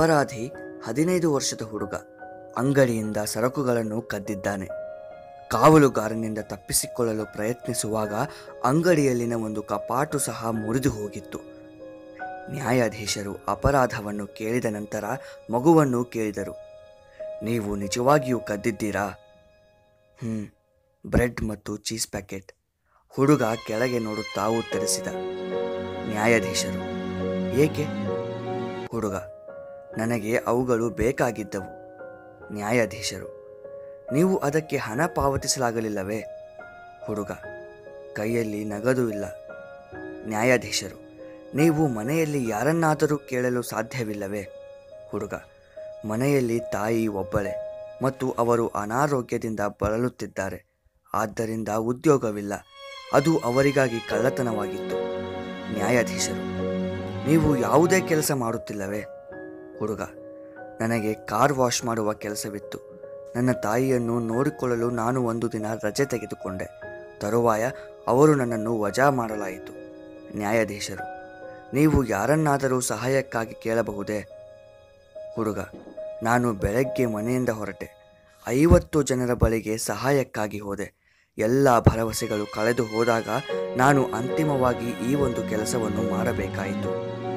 ಅಪರಾಧಿ ಹದಿನೈದು ವರ್ಷದ ಹುಡುಗ ಅಂಗಡಿಯಿಂದ ಸರಕುಗಳನ್ನು ಕದ್ದಿದ್ದಾನೆ ಕಾವಲುಗಾರನಿಂದ ತಪ್ಪಿಸಿಕೊಳ್ಳಲು ಪ್ರಯತ್ನಿಸುವಾಗ ಅಂಗಡಿಯಲ್ಲಿನ ಒಂದು ಕಪಾಟು ಸಹ ಮುರಿದು ಹೋಗಿತ್ತು ನ್ಯಾಯಾಧೀಶರು ಅಪರಾಧವನ್ನು ಕೇಳಿದ ನಂತರ ಮಗುವನ್ನು ಕೇಳಿದರು ನೀವು ನಿಜವಾಗಿಯೂ ಕದ್ದಿದ್ದೀರಾ ಹ್ಞೂ ಬ್ರೆಡ್ ಮತ್ತು ಚೀಸ್ ಪ್ಯಾಕೆಟ್ ಹುಡುಗ ಕೆಳಗೆ ನೋಡುತ್ತಾ ಉತ್ತರಿಸಿದ ನ್ಯಾಯಾಧೀಶರು ಏಕೆ ಹುಡುಗ ನನಗೆ ಅವುಗಳು ಬೇಕಾಗಿದ್ದವು ನ್ಯಾಯಾಧೀಶರು ನೀವು ಅದಕ್ಕೆ ಹಣ ಪಾವತಿಸಲಾಗಲಿಲ್ಲವೇ ಹುಡುಗ ಕೈಯಲ್ಲಿ ನಗದು ಇಲ್ಲ ನ್ಯಾಯಾಧೀಶರು ನೀವು ಮನೆಯಲ್ಲಿ ಯಾರನ್ನಾದರೂ ಕೇಳಲು ಸಾಧ್ಯವಿಲ್ಲವೇ ಹುಡುಗ ಮನೆಯಲ್ಲಿ ತಾಯಿ ಒಬ್ಬಳೇ ಮತ್ತು ಅವರು ಅನಾರೋಗ್ಯದಿಂದ ಬಳಲುತ್ತಿದ್ದಾರೆ ಆದ್ದರಿಂದ ಉದ್ಯೋಗವಿಲ್ಲ ಅದು ಅವರಿಗಾಗಿ ಕಳ್ಳತನವಾಗಿತ್ತು ನ್ಯಾಯಾಧೀಶರು ನೀವು ಯಾವುದೇ ಕೆಲಸ ಮಾಡುತ್ತಿಲ್ಲವೇ ಹುಡುಗ ನನಗೆ ಕಾರ್ ವಾಶ್ ಮಾಡುವ ಕೆಲಸವಿತ್ತು ನನ್ನ ತಾಯಿಯನ್ನು ನೋಡಿಕೊಳ್ಳಲು ನಾನು ಒಂದು ದಿನ ರಜೆ ತೆಗೆದುಕೊಂಡೆ ತರುವಾಯ ಅವರು ನನ್ನನ್ನು ವಜಾ ಮಾಡಲಾಯಿತು ನ್ಯಾಯಾಧೀಶರು ನೀವು ಯಾರನ್ನಾದರೂ ಸಹಾಯಕ್ಕಾಗಿ ಕೇಳಬಹುದೇ ಹುಡುಗ ನಾನು ಬೆಳಗ್ಗೆ ಮನೆಯಿಂದ ಹೊರಟೆ ಐವತ್ತು ಜನರ ಬಳಿಗೆ ಸಹಾಯಕ್ಕಾಗಿ ಹೋದೆ ಎಲ್ಲ ಭರವಸೆಗಳು ಕಳೆದು ಹೋದಾಗ ನಾನು ಅಂತಿಮವಾಗಿ ಈ ಒಂದು ಕೆಲಸವನ್ನು ಮಾಡಬೇಕಾಯಿತು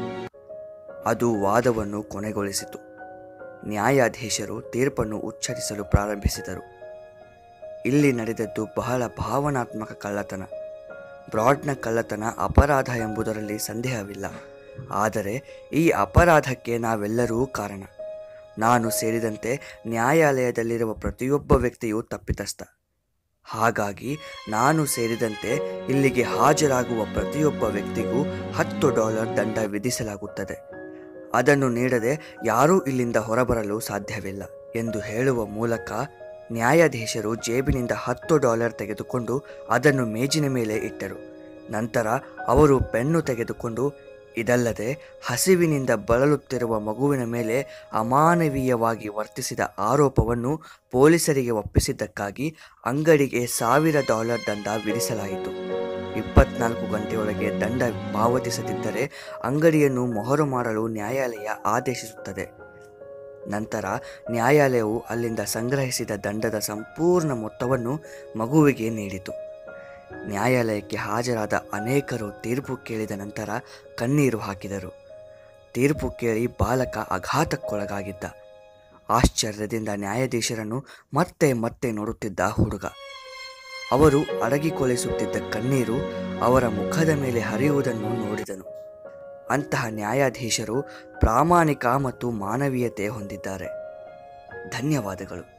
ಅದು ವಾದವನ್ನು ಕೊನೆಗೊಳಿಸಿತು ನ್ಯಾಯಾಧೀಶರು ತೀರ್ಪನ್ನು ಉಚ್ಚರಿಸಲು ಪ್ರಾರಂಭಿಸಿದರು ಇಲ್ಲಿ ನಡೆದದ್ದು ಬಹಳ ಭಾವನಾತ್ಮಕ ಕಳ್ಳತನ ಬ್ರಾಡ್ನ ಕಳ್ಳತನ ಅಪರಾಧ ಎಂಬುದರಲ್ಲಿ ಸಂದೇಹವಿಲ್ಲ ಆದರೆ ಈ ಅಪರಾಧಕ್ಕೆ ನಾವೆಲ್ಲರೂ ಕಾರಣ ನಾನು ಸೇರಿದಂತೆ ನ್ಯಾಯಾಲಯದಲ್ಲಿರುವ ಪ್ರತಿಯೊಬ್ಬ ವ್ಯಕ್ತಿಯೂ ತಪ್ಪಿತಸ್ಥ ಹಾಗಾಗಿ ನಾನು ಸೇರಿದಂತೆ ಇಲ್ಲಿಗೆ ಹಾಜರಾಗುವ ಪ್ರತಿಯೊಬ್ಬ ವ್ಯಕ್ತಿಗೂ ಹತ್ತು ಡಾಲರ್ ದಂಡ ವಿಧಿಸಲಾಗುತ್ತದೆ ಅದನ್ನು ನೀಡದೆ ಯಾರೂ ಇಲ್ಲಿಂದ ಹೊರಬರಲು ಸಾಧ್ಯವಿಲ್ಲ ಎಂದು ಹೇಳುವ ಮೂಲಕ ನ್ಯಾಯಾಧೀಶರು ಜೇಬಿನಿಂದ ಹತ್ತು ಡಾಲರ್ ತೆಗೆದುಕೊಂಡು ಅದನ್ನು ಮೇಜಿನ ಮೇಲೆ ಇಟ್ಟರು ನಂತರ ಅವರು ಪೆನ್ನು ತೆಗೆದುಕೊಂಡು ಇದಲ್ಲದೆ ಹಸಿವಿನಿಂದ ಬಳಲುತ್ತಿರುವ ಮಗುವಿನ ಮೇಲೆ ಅಮಾನವೀಯವಾಗಿ ವರ್ತಿಸಿದ ಆರೋಪವನ್ನು ಪೊಲೀಸರಿಗೆ ಒಪ್ಪಿಸಿದ್ದಕ್ಕಾಗಿ ಅಂಗಡಿಗೆ ಸಾವಿರ ಡಾಲರ್ ದಂಡ ವಿಧಿಸಲಾಯಿತು ಇಪ್ಪತ್ನಾಲ್ಕು ಗಂಟೆಯೊಳಗೆ ದಂಡ ಪಾವತಿಸದಿದ್ದರೆ ಅಂಗಡಿಯನ್ನು ಮೊಹರು ಮಾಡಲು ನ್ಯಾಯಾಲಯ ಆದೇಶಿಸುತ್ತದೆ ನಂತರ ನ್ಯಾಯಾಲಯವು ಅಲ್ಲಿಂದ ಸಂಗ್ರಹಿಸಿದ ದಂಡದ ಸಂಪೂರ್ಣ ಮೊತ್ತವನ್ನು ಮಗುವಿಗೆ ನೀಡಿತು ನ್ಯಾಯಾಲಯಕ್ಕೆ ಹಾಜರಾದ ಅನೇಕರು ತೀರ್ಪು ಕೇಳಿದ ನಂತರ ಕಣ್ಣೀರು ಹಾಕಿದರು ತೀರ್ಪು ಕೇಳಿ ಬಾಲಕ ಆಘಾತಕ್ಕೊಳಗಾಗಿದ್ದ ಆಶ್ಚರ್ಯದಿಂದ ನ್ಯಾಯಾಧೀಶರನ್ನು ಮತ್ತೆ ಮತ್ತೆ ನೋಡುತ್ತಿದ್ದ ಹುಡುಗ ಅವರು ಅಡಗಿಕೊಳಿಸುತ್ತಿದ್ದ ಕಣ್ಣೀರು ಅವರ ಮುಖದ ಮೇಲೆ ಹರಿಯುವುದನ್ನು ನೋಡಿದನು ಅಂತಹ ನ್ಯಾಯಾಧೀಶರು ಪ್ರಾಮಾಣಿಕ ಮತ್ತು ಮಾನವೀಯತೆ ಹೊಂದಿದ್ದಾರೆ ಧನ್ಯವಾದಗಳು